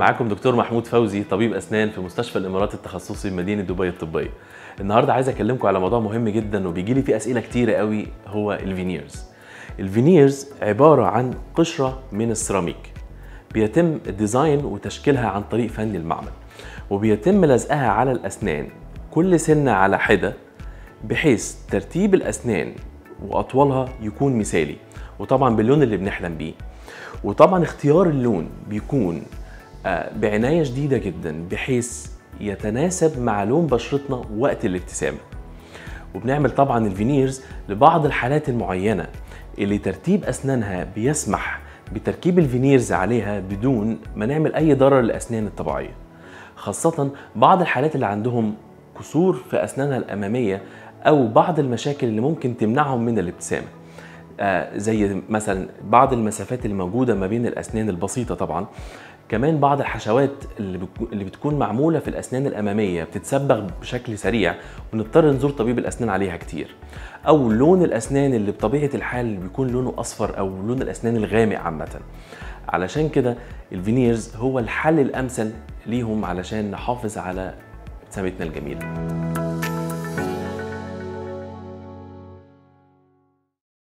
معاكم دكتور محمود فوزي طبيب اسنان في مستشفى الامارات التخصصي بمدينه دبي الطبيه النهارده عايز اكلمكم على موضوع مهم جدا وبيجي لي فيه اسئله كتيره قوي هو الفينيرز الفينيرز عباره عن قشره من السيراميك بيتم الديزاين وتشكيلها عن طريق فني المعمل وبيتم لزقها على الاسنان كل سنه على حده بحيث ترتيب الاسنان واطوالها يكون مثالي وطبعا باللون اللي بنحلم بيه وطبعا اختيار اللون بيكون آه، بعنايه شديده جدا بحيث يتناسب مع لون بشرتنا وقت الابتسامه وبنعمل طبعا الفينيرز لبعض الحالات المعينه اللي ترتيب اسنانها بيسمح بتركيب الفينيرز عليها بدون ما نعمل اي ضرر للاسنان الطبيعيه خاصه بعض الحالات اللي عندهم كسور في اسنانها الاماميه او بعض المشاكل اللي ممكن تمنعهم من الابتسامه آه، زي مثلا بعض المسافات اللي موجوده ما بين الاسنان البسيطه طبعا كمان بعض الحشوات اللي بتكو- اللي بتكون معموله في الاسنان الاماميه بتتسبغ بشكل سريع ونضطر نزور طبيب الاسنان عليها كتير او لون الاسنان اللي بطبيعه الحال بيكون لونه اصفر او لون الاسنان الغامق عامه علشان كده الفينيرز هو الحل الامثل ليهم علشان نحافظ على ابتسامتنا الجميله